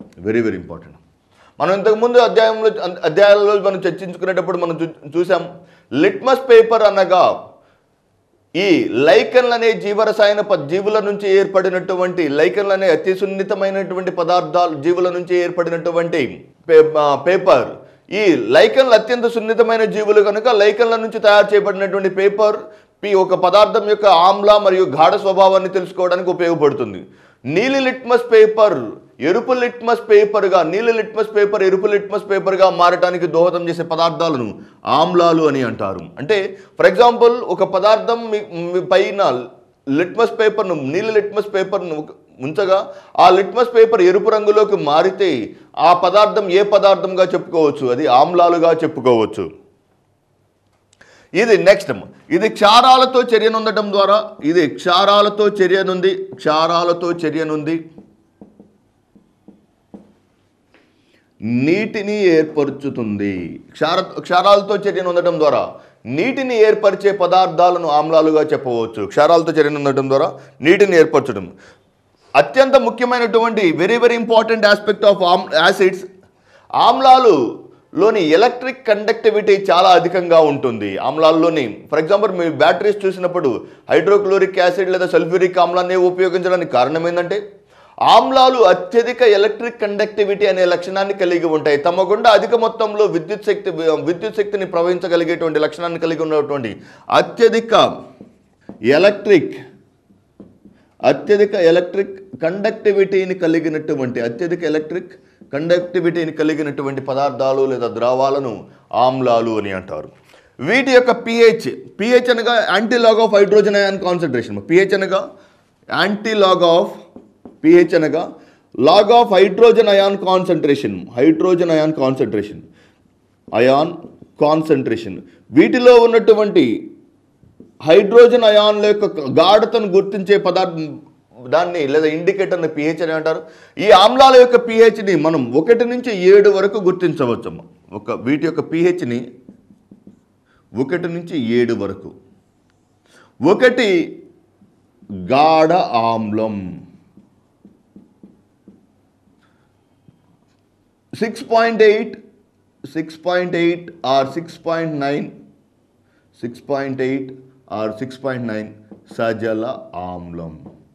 very very important మనం ఇంతకుముందు అధ్యాయంలో అధ్యాయాలలో మనం చర్చించుకునేటప్పుడు మనం చూ- చూసాం లిట్మస్ పేపర్ అనగా ఈ లైకన్లు అనే జీవరసాయన ప జీవుల నుంచి ఏర్పడినటువంటి లైకన్లు అనే అతి సున్నితమైనటువంటి పదార్థాలు జీవుల నుంచి ఏర్పడినటువంటి పే- ఆ, పేపర్ ఈ లైకన్లు అత్యంత సున్నితమైన జీవులు కనుక లైకన్ల నుంచి తయారు చేయబడినటువంటి పేపర్ పి ఒక పదార్థం యొక్క ఆమ్ల మరియు గాఢ స్వభావాన్ని తెలుసుకోవడానికి ఉపయోగపడుతుంది నీలి లిట్మస్ పేపర్ ఎరుపు లిట్మస్ పేపర్గా నీలి లిట్మస్ పేపర్ ఎరుపు లిట్మస్ పేపర్గా మారటానికి దోహదం చేసే పదార్థాలను ఆమ్లాలు అని అంటారు అంటే ఫర్ ఎగ్జాంపుల్ ఒక పదార్థం మీ మీ పైన లిట్మస్ పేపర్ను నీలి లిట్మస్ పేపర్ను ఉంచగా ఆ లిట్మస్ పేపర్ ఎరుపు రంగులోకి మారితే ఆ పదార్థం ఏ పదార్థంగా చెప్పుకోవచ్చు అది ఆమ్లాలుగా చెప్పుకోవచ్చు ఇది నెక్స్ట్ ఇది క్షారాలతో చర్యనుందటం ద్వారా ఇది క్షారాలతో చర్యనుంది క్షారాలతో చర్యనుంది నీటిని ఏర్పరుచుతుంది క్షార క్షారాలతో చర్యను ఉండటం ద్వారా నీటిని ఏర్పరిచే పదార్థాలను ఆమ్లాలుగా చెప్పవచ్చు క్షారాలతో చర్యను ఉండటం ద్వారా నీటిని ఏర్పరచడం అత్యంత ముఖ్యమైనటువంటి very very important aspect of ఆమ్ యాసిడ్స్ ఆమ్లాలు లోని ఎలక్ట్రిక్ కండక్టివిటీ చాలా అధికంగా ఉంటుంది ఆమ్లాల్లోని ఫర్ ఎగ్జాంపుల్ మీరు బ్యాటరీస్ చూసినప్పుడు హైడ్రోక్లోరిక్ యాసిడ్ లేదా సల్ఫ్యూరిక్ ఆమ్లాన్ని ఉపయోగించడానికి కారణం ఏంటంటే ఆమ్లాలు అత్యధిక ఎలక్ట్రిక్ కండక్టివిటీ అనే లక్షణాన్ని కలిగి ఉంటాయి తమ గుండా అధిక మొత్తంలో విద్యుత్ శక్తి విద్యుత్ శక్తిని ప్రవహించగలిగేటువంటి లక్షణాన్ని కలిగి ఉన్నటువంటి అత్యధిక ఎలక్ట్రిక్ అత్యధిక ఎలక్ట్రిక్ కండక్టివిటీని కలిగినటువంటి అత్యధిక ఎలక్ట్రిక్ కండక్టివిటీని కలిగినటువంటి పదార్థాలు లేదా ద్రవాలను ఆమ్లాలు అని అంటారు వీటి యొక్క పిహెచ్ పిహెచ్ అనగా antilog of hydrogen ion concentration pH అనగా యాంటీలాగ్ ఆఫ్ పిహెచ్ అనగా log of hydrogen ion concentration hydrogen ion concentration ion concentration వీటిలో ఉన్నటువంటి హైడ్రోజన్ అయాన్ల యొక్క గాఢతను గుర్తించే పదార్థం దాన్ని లేదా ఇండికేటర్ని పిహెచ్ అని అంటారు ఈ ఆమ్లాల యొక్క పిహెచ్ని మనం ఒకటి నుంచి ఏడు వరకు గుర్తించవచ్చు ఒక వీటి యొక్క పిహెచ్ని ఒకటి నుంచి ఏడు వరకు ఒకటి గాఢ ఆమ్లం six point eight six point eight or six point nine six point eight or six point nine సజల ఆమ్లం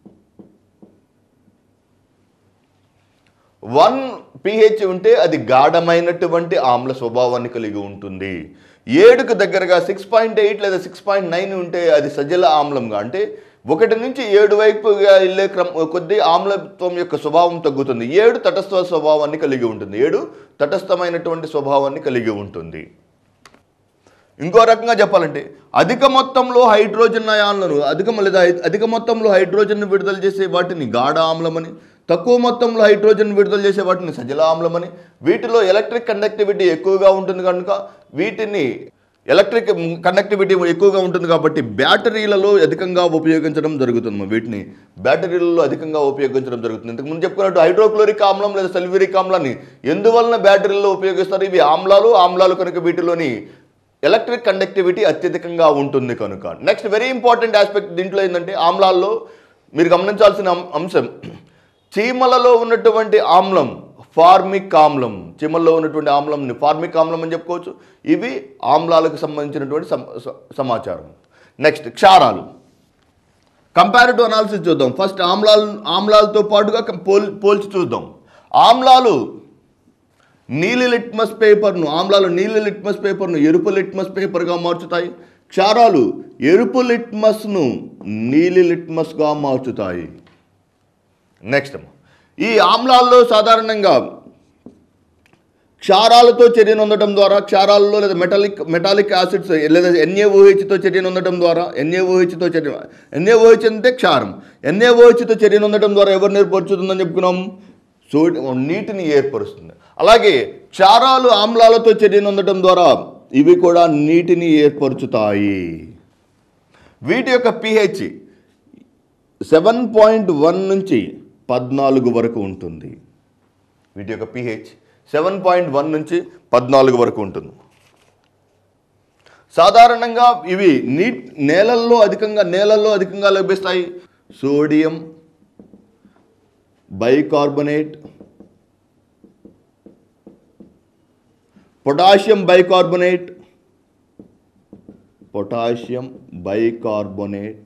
వన్ పిహెచ్ ఉంటే అది గాఢమైనటువంటి ఆమ్ల స్వభావాన్ని కలిగి ఉంటుంది ఏడుకు దగ్గరగా సిక్స్ పాయింట్ ఎయిట్ లేదా సిక్స్ పాయింట్ నైన్ ఉంటే అది సజల ఆమ్లంగా అంటే ఒకటి నుంచి ఏడు వైపుగా వెళ్ళే క్రమ కొద్దీ ఆమ్లత్వం యొక్క స్వభావం తగ్గుతుంది ఏడు తటస్థ స్వభావాన్ని కలిగి ఉంటుంది ఏడు తటస్థమైనటువంటి స్వభావాన్ని కలిగి ఉంటుంది ఇంకో రకంగా చెప్పాలంటే అధిక మొత్తంలో హైడ్రోజన్ అయాన్లను అధిక లేదా అధిక మొత్తంలో హైడ్రోజన్ విడుదల చేసే వాటిని గాఢ ఆమ్లమని తక్కువ మొత్తంలో హైడ్రోజన్ విడుదల చేసే వాటిని సజల ఆమ్లమని వీటిలో ఎలక్ట్రిక్ కండక్టివిటీ ఎక్కువగా ఉంటుంది కనుక వీటిని ఎలక్ట్రిక్ కండక్టివిటీ ఎక్కువగా ఉంటుంది కాబట్టి బ్యాటరీలలో అధికంగా ఉపయోగించడం జరుగుతుంది వీటిని బ్యాటరీలలో అధికంగా ఉపయోగించడం జరుగుతుంది ఇంతకు ముందు చెప్పుకున్నట్టు హైడ్రోక్లోరిక్ ఆమ్లం లేదా సల్ఫ్యూరిక్ ఆమ్లాన్ని ఎందువలన బ్యాటరీల్లో ఉపయోగిస్తారు ఇవి ఆమ్లాలు ఆమ్లాలు కనుక వీటిలోని ఎలక్ట్రిక్ కండక్టివిటీ అత్యధికంగా ఉంటుంది కనుక నెక్స్ట్ వెరీ ఇంపార్టెంట్ ఆస్పెక్ట్ దీంట్లో ఏంటంటే ఆమ్లాల్లో మీరు గమనించాల్సిన అం- అంశం చీమలలో ఉన్నటువంటి ఆమ్లం ఫార్మిక్ ఆమ్లం చీమల్లో ఉన్నటువంటి ఆమ్లంని ఫార్మిక్ ఆమ్లం అని చెప్పుకోవచ్చు ఇవి ఆమ్లాలకు సంబంధించినటువంటి సమ- స- సమాచారం నెక్స్ట్ క్షారాలు కంపారిటివ్ అనాలిసిస్ చూద్దాం ఫస్ట్ ఆమ్లాలు ఆమ్లాలతో పాటుగా కం- పోల్ పోల్చి చూద్దాం ఆమ్లాలు నీలి లిట్మస్ పేపర్ను ఆమ్లాలు నీలి లిట్మస్ పేపర్ను ఎరుపు లిట్మస్ పేపర్గా మార్చుతాయి క్షారాలు ఎరుపు లిట్మస్ను నీలి లిట్మస్గా మార్చుతాయి నెక్స్ట్ ఈ ఆమ్లాల్లో సాధారణంగా క్షారాలతో చర్యను ఉండటం ద్వారా క్షారాలలో లేదా మెటాలిక్ మెటాలిక్ యాసిడ్స్ లేదా ఎన్ఏఓహెచ్తో చర్యను ఉండటం ద్వారా ఎన్ఏఓహెచ్తో చర్య ఎన్ఏఓహెచ్ అంటే క్షారం ఎన్ఏఓహెచ్తో చర్యను ఉండటం ద్వారా ఎవరిని ఏర్పరుచుతుందని చెప్పుకున్నాం సోడి నీటిని ఏర్పరుస్తుంది అలాగే క్షారాలు ఆమ్లాలతో చర్యను ఉండటం ద్వారా ఇవి కూడా నీటిని ఏర్పరుచుతాయి వీటి యొక్క పిహెచ్ సెవెన్ పాయింట్ వన్ నుంచి పద్నాలుగు వరకు ఉంటుంది వీటి యొక్క పిహెచ్ సెవెన్ పాయింట్ వన్ నుంచి పద్నాలుగు వరకు ఉంటుంది సాధారణంగా ఇవి నీ నేలల్లో అధికంగా నేలల్లో అధికంగా లభిస్తాయి sodium bicarbonate potassium bicarbonate potassium bicarbonate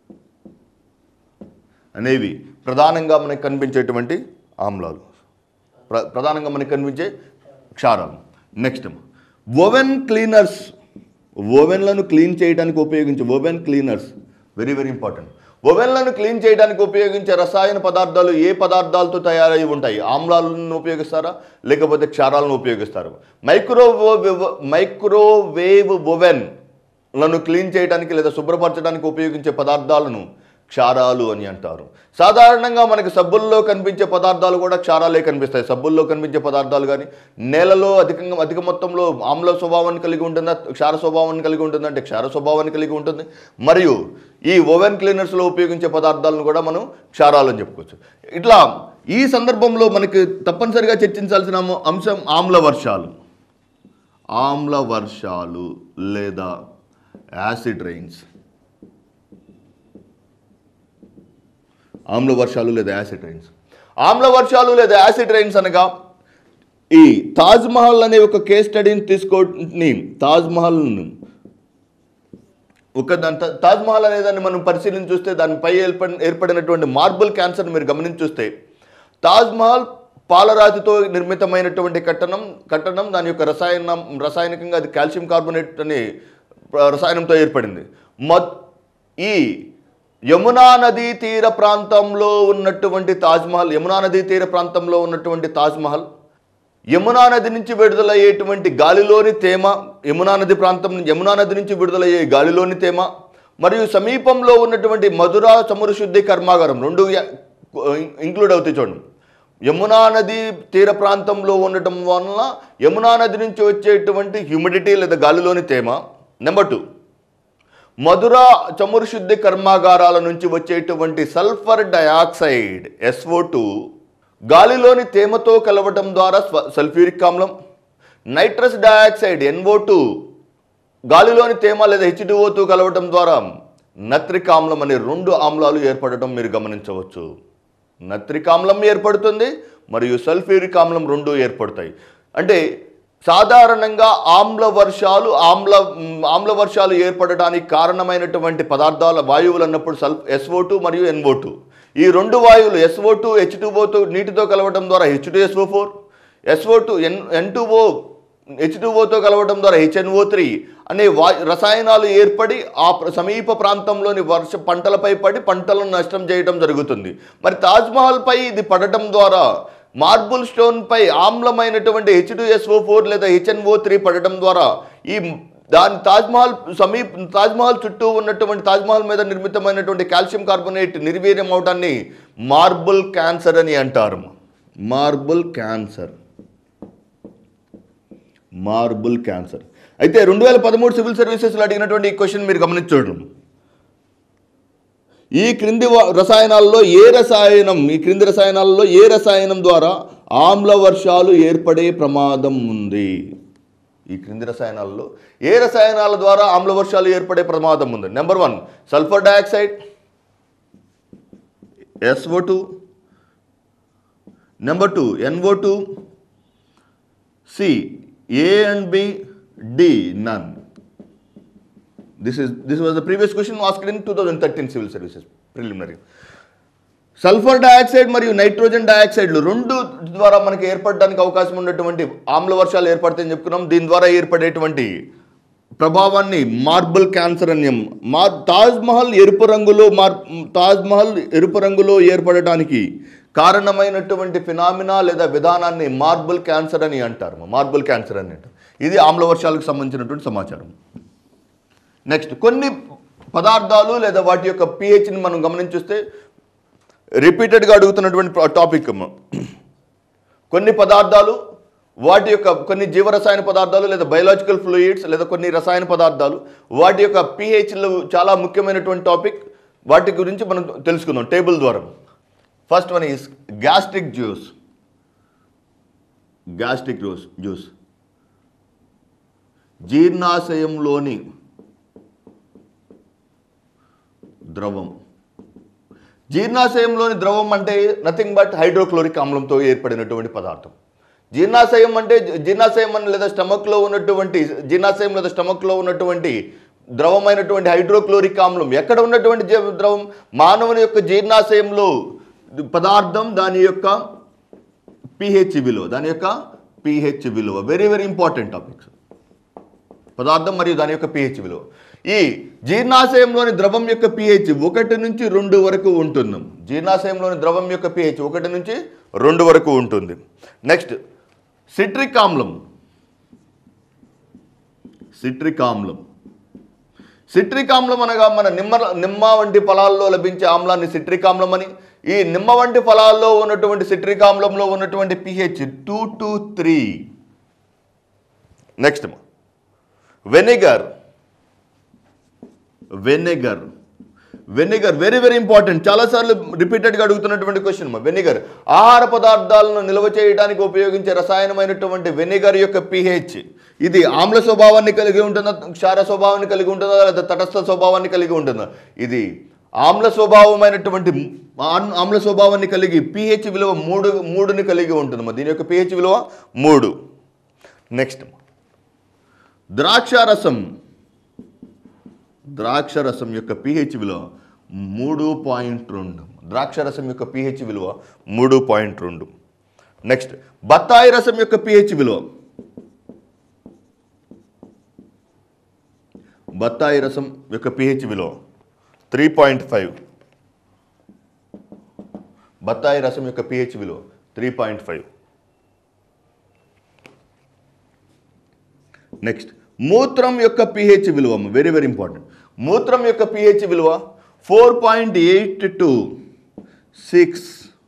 అనేవి ప్రధానంగా మనకు కనిపించేటువంటి ఆమ్లాలు ప్ర- ప్రధానంగా మనకు కనిపించే క్షారాలు నెక్స్ట్ ఓవెన్ క్లీనర్స్ ఓవెన్లను క్లీన్ చేయడానికి ఉపయోగించే oven cleaners very very important ఓవెన్లను క్లీన్ చేయడానికి ఉపయోగించే రసాయన పదార్థాలు ఏ పదార్థాలతో తయారై ఉంటాయి ఆమ్లాలను ఉపయోగిస్తారా లేకపోతే క్షారాలను ఉపయోగిస్తారు మైక్రోవేవ్ మైక్రోవేవ్ ఓవెన్లను క్లీన్ చేయడానికి లేదా శుభ్రపరచడానికి ఉపయోగించే పదార్థాలను క్షారాలు అని అంటారు సాధారణంగా మనకి సబ్బుల్లో కనిపించే పదార్థాలు కూడా క్షారాలే కనిపిస్తాయి సబ్బుల్లో కనిపించే పదార్థాలు కానీ నేలలో అధికంగా అధిక మొత్తంలో ఆమ్ల స్వభావాన్ని కలిగి ఉంటుందా క్షార స్వభావాన్ని కలిగి ఉంటుందా అంటే క్షార స్వభావాన్ని కలిగి ఉంటుంది మరియు ఈ ఓవెన్ క్లీనర్స్లో ఉపయోగించే పదార్థాలను కూడా మనం క్షారాలు అని చెప్పుకోవచ్చు ఇట్లా ఈ సందర్భంలో మనకి తప్పనిసరిగా చర్చించాల్సిన అంశం ఆమ్ల వర్షాలు ఆమ్ల వర్షాలు లేదా యాసిడ్ రైన్స్ ఆమ్ల వర్షాలు లేదా యాసిడ్ రైన్స్ ఆమ్ల వర్షాలు లేదా యాసిడ్ రైన్స్ అనగా ఈ తాజ్ మహల్ అనే ఒక కేస్ స్టడీని తీసుకొని తాజ్ మహల్ను ఒక దాని తా- తాజ్ మహల్ అనే దాన్ని మనం పరిశీలించి చూస్తే దానిపై ఏర్పడి ఏర్పడినటువంటి మార్బుల్ క్యాన్సర్ని మీరు గమనించి చూస్తే తాజ్ మహల్ పాలరాతితో నిర్మితమైనటువంటి కట్టడం కట్టడం దాని యొక్క రసాయన రసాయనికంగా అది కాల్షియం కార్బోనేట్ అనే ప్ర- రసాయనంతో ఏర్పడింది మొ- ఈ యమునా నదీ తీర ప్రాంతంలో ఉన్నటువంటి తాజ్మహల్ యమునా నదీ తీర ప్రాంతంలో ఉన్నటువంటి తాజ్మహల్ యమునా నది నుంచి విడుదలయ్యేటువంటి గాలిలోని తేమ యమునా నది ప్రాంతం నుంచి యమునా నది నుంచి విడుదలయ్యే గాలిలోని తేమ మరియు సమీపంలో ఉన్నటువంటి మధుర చమురు శుద్ధి కర్మాగారం రెండు ఇంక్లూడ్ అవుతాయి చూడండి యమునా నది తీర ప్రాంతంలో ఉండటం వలన యమునా నది నుంచి వచ్చేటువంటి హ్యూమిడిటీ లేదా గాలిలోని తేమ నెంబర్ టూ మధుర చమురు శుద్ధి కర్మాగారాల నుంచి వచ్చేటువంటి సల్ఫర్ డయాక్సైడ్ ఎస్ఓ టూ గాలిలోని తేమతో కలవటం ద్వారా స్వ- సల్ఫ్యూరిక్ ఆమ్లం నైట్రస్ డయాక్సైడ్ ఎన్ఓ టూ గాలిలోని తేమ లేదా హెచ్డిఓతో కలవటం ద్వారా నత్రిక ఆమ్లం అనే రెండు ఆమ్లాలు ఏర్పడటం మీరు గమనించవచ్చు నత్రిక ఆమ్లం ఏర్పడుతుంది మరియు సల్ఫ్యూరిక్ ఆమ్లం రెండు ఏర్పడతాయి అంటే సాధారణంగా ఆమ్ల వర్షాలు ఆమ్ల మ్, ఆమ్ల వర్షాలు ఏర్పడడానికి కారణమైనటువంటి పదార్థాల వాయువులు అన్నప్పుడు సల్ఫ్ ఎస్ఓ టూ మరియు ఎన్ఓ టూ ఈ రెండు వాయువులు ఎస్ఓ టూ హెచ్ టూఓతో నీటితో కలవడం ద్వారా H two S O four S O two N N two O H టూఓతో కలవడం ద్వారా హెచ్ఎన్ఓ త్రీ అనే వా రసాయనాలు ఏర్పడి ఆ ప్ర- సమీప ప్రాంతంలోని వర్ష పంటలపై పడి పంటలను నష్టం చేయడం జరుగుతుంది మరి తాజ్మహల్ పై ఇది పడటం ద్వారా మార్బుల్ స్టోన్ పై ఆమ్లమైనటువంటి హెచ్ టూ ఎస్ఓ ఫోర్ లేదా హెచ్ఎన్ఓ త్రీ పడటం ద్వారా ఈ దాని తాజ్మహల్ సమీప తాజ్మహల్ చుట్టూ ఉన్నటువంటి తాజ్మహల్ మీద నిర్మితమైనటువంటి కాల్షియం కార్బోనేట్ నిర్వీర్యం అవడాన్ని మార్బుల్ క్యాన్సర్ అని అంటారు మార్బుల్ క్యాన్సర్ మార్బుల్ క్యాన్సర్ అయితే రెండు వేల పదమూడు సివిల్ సర్వీసెస్లో అడిగినటువంటి ఈ క్వశ్చన్ మీరు గమనించడం ఈ క్రింది వ- రసాయనాల్లో ఏ రసాయనం ఈ క్రింది రసాయనాలలో ఏ రసాయనం ద్వారా ఆమ్ల వర్షాలు ఏర్పడే ప్రమాదం ఉంది ఈ క్రింది రసాయనాలలో ఏ రసాయనాల ద్వారా ఆమ్ల వర్షాలు ఏర్పడే ప్రమాదం ఉంది number one sulphur dioxide S O two number two N O two C A and B D none this is this was the previous question asked in two thousand thirteen civil services preliminary sulphur dioxide మరియు nitrogen డయాక్సైడ్లు రెండు ద్వారా మనకి ఏర్పడడానికి అవకాశం ఉన్నటువంటి ఆమ్ల వర్షాలు ఏర్పడతాయని చెప్పుకున్నాం దీని ద్వారా ఏర్పడేటువంటి ప్రభావాన్ని మార్బుల్ క్యాన్సర్ అన్యం మా తాజ్ మహల్ ఎరుపు రంగులో మార్ తాజ్ మహల్ ఎరుపు రంగులో ఏర్పడటానికి కారణమైనటువంటి ఫినామినా లేదా విధానాన్ని మార్బుల్ క్యాన్సర్ అని అంటారు మార్బుల్ క్యాన్సర్ అని అంటారు ఇది ఆమ్ల వర్షాలకు సంబంధించినటువంటి సమాచారం నెక్స్ట్ కొన్ని పదార్థాలు లేదా వాటి యొక్క పిహెచ్ని మనం గమనించిస్తే రిపీటెడ్గా అడుగుతున్నటువంటి టాపిక్ కొన్ని పదార్థాలు వాటి యొక్క కొన్ని జీవరసాయన పదార్థాలు లేదా బయలాజికల్ ఫ్లూయిడ్స్ లేదా కొన్ని రసాయన పదార్థాలు వాటి యొక్క పిహెచ్లు చాలా ముఖ్యమైనటువంటి టాపిక్ వాటి గురించి మనం తెలుసుకుందాం టేబుల్ ద్వారా first one is gastric juice gastric juice juice జీర్ణాశయంలోని ద్రవం జీర్ణాశయంలోని ద్రవం అంటే నథింగ్ బట్ హైడ్రోక్లోరిక్ ఆమ్లంతో ఏర్పడినటువంటి పదార్థం జీర్ణాశయం అంటే జీర్ణాశయం అని లేదా స్టమక్లో ఉన్నటువంటి జీర్ణాశయం లేదా స్టమక్లో ఉన్నటువంటి ద్రవమైనటువంటి హైడ్రోక్లోరిక్ ఆమ్లం ఎక్కడ ఉన్నటువంటి జ- ద్రవం మానవుని యొక్క జీర్ణాశయంలో పదార్థం దాని యొక్క పిహెచ్ విలువ దాని యొక్క పిహెచ్ విలువ వెరీ వెరీ ఇంపార్టెంట్ టాపిక్స్ పదార్థం మరియు దాని యొక్క పిహెచ్ విలువ ఈ జీర్ణాశయంలోని ద్రవం యొక్క పిహెచ్ ఒకటి నుంచి రెండు వరకు ఉంటుంది జీర్ణాశయంలోని ద్రవం యొక్క పిహెచ్ ఒకటి నుంచి రెండు వరకు ఉంటుంది నెక్స్ట్ సిట్రిక్ ఆమ్లం సిట్రిక్ ఆమ్లం సిట్రిక్ ఆమ్లం అనగా మన నిమ్మ నిమ్మ వంటి ఫలాల్లో లభించే ఆమ్లాన్ని సిట్రిక్ ఆమ్లం అని ఈ నిమ్మ వంటి ఫలాల్లో ఉన్నటువంటి సిట్రిక్ ఆమ్లంలో ఉన్నటువంటి pH two to three next vinegar vinegar vinegar very very important చాలాసార్లు రిపీటెడ్గా అడుగుతున్నటువంటి క్వశ్చన్ వెనిగర్ ఆహార పదార్థాలను నిల్వ చేయడానికి ఉపయోగించే రసాయనమైనటువంటి వెనిగర్ యొక్క పిహెచ్ ఇది ఆమ్ల స్వభావాన్ని కలిగి ఉంటుందా క్షార స్వభావాన్ని కలిగి ఉంటుందా లేదా తటస్థ స్వభావాన్ని కలిగి ఉంటుందా ఇది ఆమ్ల స్వభావమైనటువంటి ఆమ్- ఆమ్ల స్వభావాన్ని కలిగి పిహెచ్ విలువ మూడు మూడుని కలిగి ఉంటుంది దీని యొక్క పిహెచ్ విలువ మూడు నెక్స్ట్ ద్రాక్షారసం ద్రాక్షరసం యొక్క పిహెచ్ విలువ మూడు పాయింట్ రెండు ద్రాక్షరసం యొక్క పిహెచ్ విలువ మూడు పాయింట్ రెండు నెక్స్ట్ బత్తాయి రసం యొక్క పిహెచ్ విలువ బత్తాయి రసం యొక్క పిహెచ్ విలువ త్రీ పాయింట్ ఫైవ్ బత్తాయి రసం యొక్క పిహెచ్ విలువ త్రీ పాయింట్ ఫైవ్ నెక్స్ట్ మూత్రం యొక్క పిహెచ్ విలువ వెరీ వెరీ ఇంపార్టెంట్ మూత్రం యొక్క పిహెచ్ విలువ four point eight to six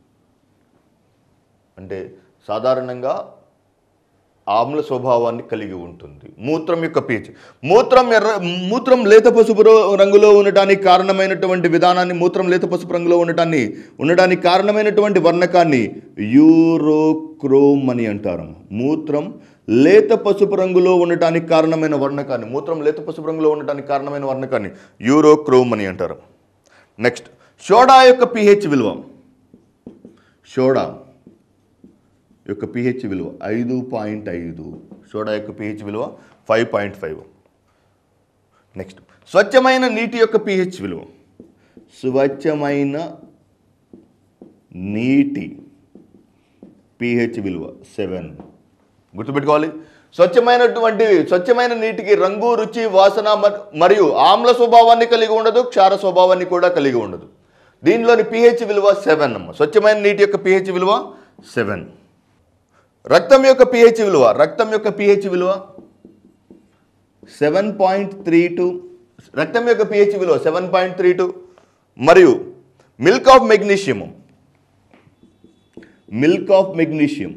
అంటే సాధారణంగా ఆమ్ల స్వభావాన్ని కలిగి ఉంటుంది మూత్రం యొక్క పిహెచ్ మూత్రం ఎర్ర మూత్రం లేత పసుపు రో- రంగులో ఉండటానికి కారణమైనటువంటి విధానాన్ని మూత్రం లేత పసుపు రంగులో ఉండటాన్ని ఉండటానికి కారణమైనటువంటి వర్ణకాన్ని యూరోక్రోమ్ అని అంటారు మూత్రం లేత పసుపు రంగులో ఉండటానికి కారణమైన వర్ణకాన్ని మూత్రం లేత పసుపు రంగులో ఉండటానికి కారణమైన వర్ణకాన్ని యూరోక్రోమ్ అని అంటారు నెక్స్ట్ సోడా యొక్క పిహెచ్ విలువ సోడా యొక్క పిహెచ్ విలువ ఐదు పాయింట్ ఐదు సోడా యొక్క పిహెచ్ విలువ ఫైవ్ పాయింట్ ఫైవ్ నెక్స్ట్ స్వచ్ఛమైన నీటి యొక్క పిహెచ్ విలువ స్వచ్ఛమైన నీటి పిహెచ్ విలువ సెవెన్ గుర్తుపెట్టుకోవాలి స్వచ్ఛమైనటువంటి స్వచ్ఛమైన నీటికి రంగు రుచి వాసన మర్- మరియు ఆమ్ల స్వభావాన్ని కలిగి ఉండదు క్షార స్వభావాన్ని కూడా కలిగి ఉండదు దీనిలోని పిహెచ్ విలువ సెవెన్ అమ్మ స్వచ్ఛమైన నీటి యొక్క పిహెచ్ విలువ సెవెన్ రక్తం యొక్క పిహెచ్ విలువ రక్తం యొక్క పిహెచ్ విలువ సెవెన్ పాయింట్ త్రీ టూ రక్తం యొక్క పిహెచ్ విలువ సెవెన్ పాయింట్ త్రీ టూ మరియు milk of magnesium milk of magnesium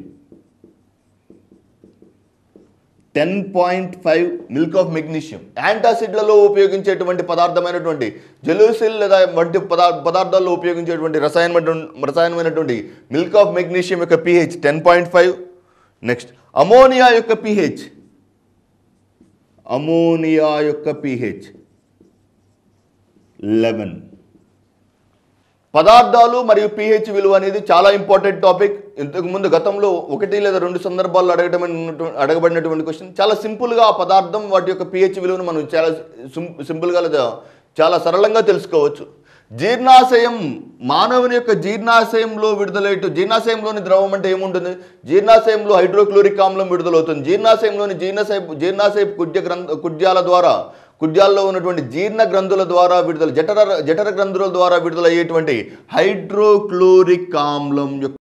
ten point five milk of magnesium యాంటాసిడ్లలో ఉపయోగించేటువంటి పదార్థమైనటువంటి జెలూసిల్ లేదా వంటి పదా పదార్థాల్లో ఉపయోగించేటువంటి రసాయన రసాయనమైనటువంటి మిల్క్ ఆఫ్ మెగ్నీషియం యొక్క pH ten point five next ammonia యొక్క పిహెచ్ అమోనియా యొక్క పిహెచ్ లెవెన్ పదార్థాలు మరియు పిహెచ్ విలువ అనేది చాలా ఇంపార్టెంట్ టాపిక్ ఇంతకు ముందు గతంలో ఒకటి లేదా రెండు సందర్భాల్లో అడగడం అడగబడినటువంటి క్వశ్చన్ చాలా సింపుల్గా ఆ పదార్థం వాటి యొక్క పిహెచ్ విలువను మనం చాలా sim- సింపుల్గా లేదా చాలా సరళంగా తెలుసుకోవచ్చు జీర్ణాశయం మానవుని యొక్క జీర్ణాశయంలో విడుదలయ్యే జీర్ణాశయంలోని ద్రవం అంటే ఏముంటుంది జీర్ణాశయంలో హైడ్రోక్లోరిక్ ఆమ్లం విడుదలవుతుంది జీర్ణాశయంలోని జీర్ణాశయ జీర్ణాశయ కుడ్య గ్రంథ కుడ్యాల ద్వారా కుడ్యాల్లో ఉన్నటువంటి జీర్ణ గ్రంథుల ద్వారా విడుదల జఠర జఠర గ్రంథుల ద్వారా విడుదలయ్యేటువంటి హైడ్రోక్లోరిక్ ఆమ్లం యొక్క